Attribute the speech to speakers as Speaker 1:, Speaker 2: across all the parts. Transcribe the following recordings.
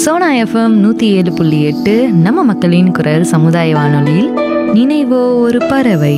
Speaker 1: Sona FM நூற்றி ஏழு புள்ளி எட்டு நம்ம மக்களின் குரல் சமுதாய வானொலியில் நினைவோ ஒரு பறவை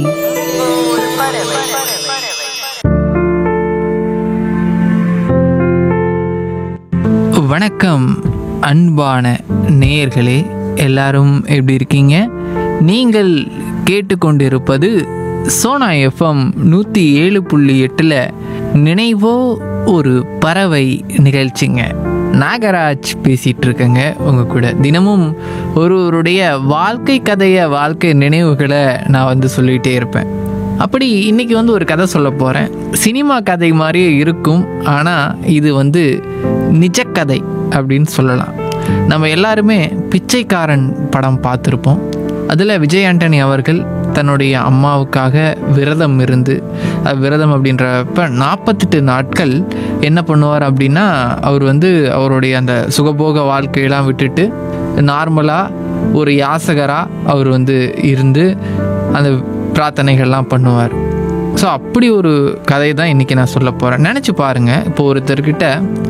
Speaker 2: வணக்கம் அன்பான நேயர்களே எல்லாரும் எப்படி இருக்கீங்க நீங்கள் கேட்டுக்கொண்டிருப்பது சோனா எஃப்எம் நூற்றி ஏழு புள்ளி எட்டில் நினைவோ ஒரு பறவை நிகழ்ச்சிங்க நாகராஜ் பேசிகிட்டு இருக்கேங்க உங்கள் கூட தினமும் ஒருவருடைய வாழ்க்கை கதையை வாழ்க்கை நினைவுகளை நான் வந்து சொல்லிகிட்டே இருப்பேன் அப்படி இன்னைக்கு வந்து ஒரு கதை சொல்ல போகிறேன் சினிமா கதை மாதிரியே இருக்கும் ஆனால் இது வந்து நிஜக்கதை அப்படின்னு சொல்லலாம் நம்ம எல்லாருமே பிச்சைக்காரன் படம் பார்த்துருப்போம் அதில் விஜய் ஆண்டனி அவர்கள் தன்னுடைய அம்மாவுக்காக விரதம் இருந்து அது விரதம் அப்படின்றப்ப நாற்பத்தெட்டு நாட்கள் என்ன பண்ணுவார் அப்படின்னா அவர் வந்து அவருடைய அந்த சுகபோக வாழ்க்கையெல்லாம் விட்டுட்டு நார்மலாக ஒரு யாசகராக அவர் வந்து இருந்து அந்த பிரார்த்தனைகள்லாம் பண்ணுவார் ஸோ அப்படி ஒரு கதை தான் இன்றைக்கி நான் சொல்ல போகிறேன் நினச்சி பாருங்கள் இப்போ ஒருத்தர்கிட்ட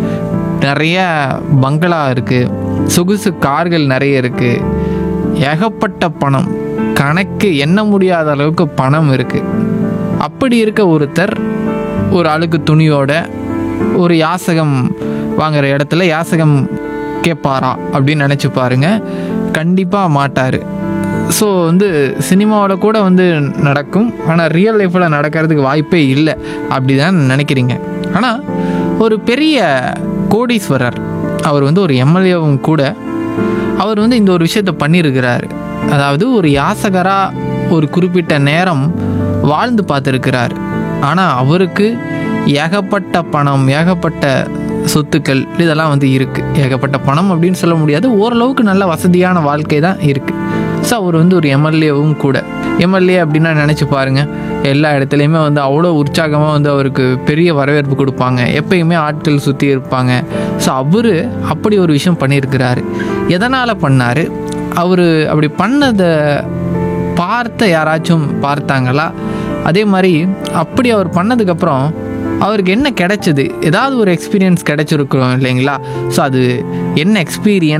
Speaker 2: நிறைய பங்களா இருக்குது சொகுசு கார்கள் நிறைய இருக்குது ஏகப்பட்ட பணம் கணக்கு எண்ண முடியாத அளவுக்கு பணம் இருக்குது அப்படி இருக்க ஒருத்தர் ஒரு அழுக்கு துணியோட ஒரு யாசகம் வாங்குற இடத்துல யாசகம் கேட்பாரா அப்படின்னு நினச்சி பாருங்க கண்டிப்பாக மாட்டார் ஸோ வந்து சினிமாவில் கூட வந்து நடக்கும் ஆனால் ரியல் லைஃப்பில் நடக்கிறதுக்கு வாய்ப்பே இல்லை அப்படி தான் நினைக்கிறீங்க ஆனால் ஒரு பெரிய கோடீஸ்வரர் அவர் வந்து ஒரு எம்எல்ஏவும் கூட அவர் வந்து இந்த ஒரு விஷயத்தை பண்ணியிருக்கிறாரு அதாவது ஒரு யாசகராக ஒரு குறிப்பிட்ட நேரம் வாழ்ந்து பார்த்துருக்கிறார் ஆனால் அவருக்கு ஏகப்பட்ட பணம் ஏகப்பட்ட சொத்துக்கள் இதெல்லாம் வந்து இருக்குது ஏகப்பட்ட பணம் அப்படின்னு சொல்ல முடியாது ஓரளவுக்கு நல்ல வசதியான வாழ்க்கை தான் இருக்குது ஸோ அவர் வந்து ஒரு எம்எல்ஏவும் கூட எம்எல்ஏ அப்படின்னா நினச்சி பாருங்கள் எல்லா இடத்துலையுமே வந்து அவ்வளோ உற்சாகமாக வந்து அவருக்கு பெரிய வரவேற்பு கொடுப்பாங்க எப்பயுமே ஆட்கள் சுற்றி இருப்பாங்க ஸோ அவர் அப்படி ஒரு விஷயம் பண்ணியிருக்கிறாரு எதனால் பண்ணார் அவர் அப்படி பண்ணதை பார்த்த யாராச்சும் பார்த்தாங்களா அதே மாதிரி அப்படி அவர் பண்ணதுக்கப்புறம் அவருக்கு என்ன கிடைச்சது ஏதாவது ஒரு எக்ஸ்பீரியன்ஸ் கிடைச்சிருக்கிறோம் இல்லைங்களா ஸோ அது என்ன எக்ஸ்பீரியன்ஸ்